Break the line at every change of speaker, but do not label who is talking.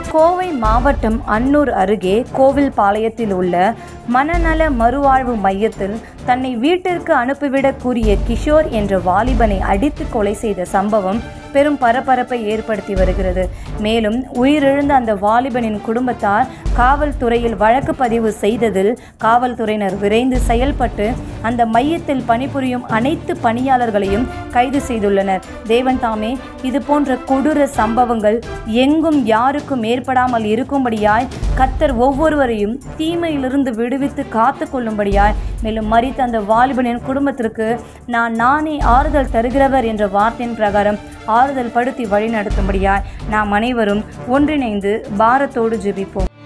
கோவை மாவட்டம் அன்னூர் அருகே கோவில்பாளையத்தில் உள்ள மனநல மறுவாழ்வு மையத்தில் தன்னை வீட்டிற்கு அனுப்பிவிடக் கூறிய கிஷோர் என்ற வாலிபனை அடித்து கொலை செய்த சம்பவம் பெரும் பரபரப்பை ஏற்படுத்தி வருகிறது மேலும் உயிரிழந்த அந்த வாலிபனின் குடும்பத்தார் காவல்துறையில் வழக்கு பதிவு செய்ததில் காவல்துறையினர் விரைந்து செயல்பட்டு அந்த மையத்தில் பணிபுரியும் அனைத்து பணியாளர்களையும் கைது செய்துள்ளனர் தேவன் தாமே இது போன்ற கொடூர சம்பவங்கள் எங்கும் யாருக்கும் ஏற்படாமல் இருக்கும்படியாய் கத்தர் ஒவ்வொருவரையும் தீமையிலிருந்து விடுவித்து காத்து கொள்ளும்படியாய் மேலும் மறித்த அந்த வாலிபனின் குடும்பத்திற்கு நான் நானே ஆறுதல் தருகிறவர் என்ற வார்த்தையின் பிரகாரம் ஆறுதல் படுத்தி வழிநடத்தும்படியாய் நாம் அனைவரும் ஒன்றிணைந்து பாரத்தோடு ஜெபிப்போம்